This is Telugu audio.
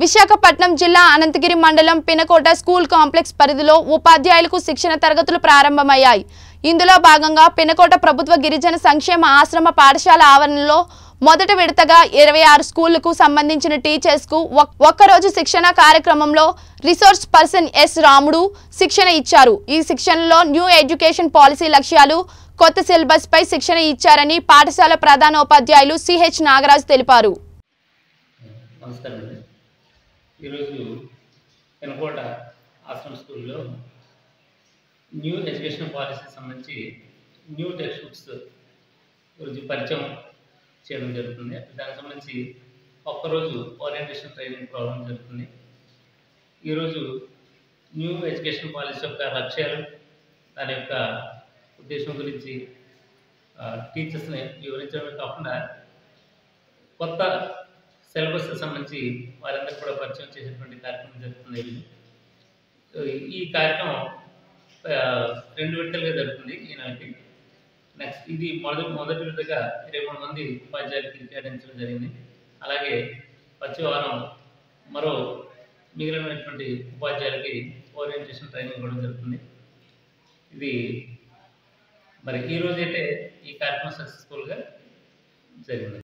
విశాఖపట్నం జిల్లా అనంతగిరి మండలం పినకోట స్కూల్ కాంప్లెక్స్ పరిధిలో ఉపాధ్యాయులకు శిక్షణ తరగతులు ప్రారంభమయ్యాయి ఇందులో భాగంగా పినకోట ప్రభుత్వ గిరిజన సంక్షేమ ఆశ్రమ పాఠశాల ఆవరణలో మొదటి విడతగా ఇరవై ఆరు స్కూళ్లకు సంబంధించిన టీచర్స్ కు ఒక్- ఒక్కరోజు శిక్షణ కార్యక్రమంలో రిసోర్స్ పర్సన్ ఎస్ రాముడు శిక్షణ ఇచ్చారు ఈ శిక్షణలో న్యూ ఎడ్యుకేషన్ పాలసీ లక్ష్యాలు కొత్త సిలబస్ పై శిక్షణ ఇచ్చారని పాఠశాల ప్రధానోపాధ్యాయులు సిహెచ్ నాగరాజు తెలిపారు నమస్కారం అండి ఈరోజు పెనకోట ఆశ్రమ స్కూల్లో న్యూ ఎడ్యుకేషన్ పాలసీ సంబంధించి న్యూ టెక్స్ట్ బుక్స్ గురించి పరిచయం చేయడం జరుగుతుంది దానికి సంబంధించి ఒక్కరోజు ఓరియంటేషన్ ట్రైనింగ్ ప్రోగ్రామ్ జరుగుతుంది ఈరోజు న్యూ ఎడ్యుకేషన్ పాలసీ యొక్క లక్ష్యాలు దాని యొక్క ఉద్దేశం గురించి టీచర్స్ని వివరించడమే కాకుండా కొత్త సిలబస్ సంబంధించి వారందరికీ కూడా పరిచయం చేసేటువంటి కార్యక్రమం జరుగుతుంది ఇది. సో ఈ కార్యక్రమం ఆ, రెండు విడతలుగా జరుగుతుంది ఈనాటి నెక్స్ట్ ఇది మొదటి మొదటి విడతగా ఇరవై మూడు మంది ఉపాధ్యాయులకి కేటాయించడం జరిగింది అలాగే వచ్చే వారం మరో మిగిలినటువంటి ఉపాధ్యాయులకి ఓరియంటేషన్ ట్రైనింగ్ ఇవ్వడం జరుగుతుంది ఇది మరి ఈ రోజైతే ఈ కార్యక్రమం సక్సెస్ఫుల్గా జరిగింది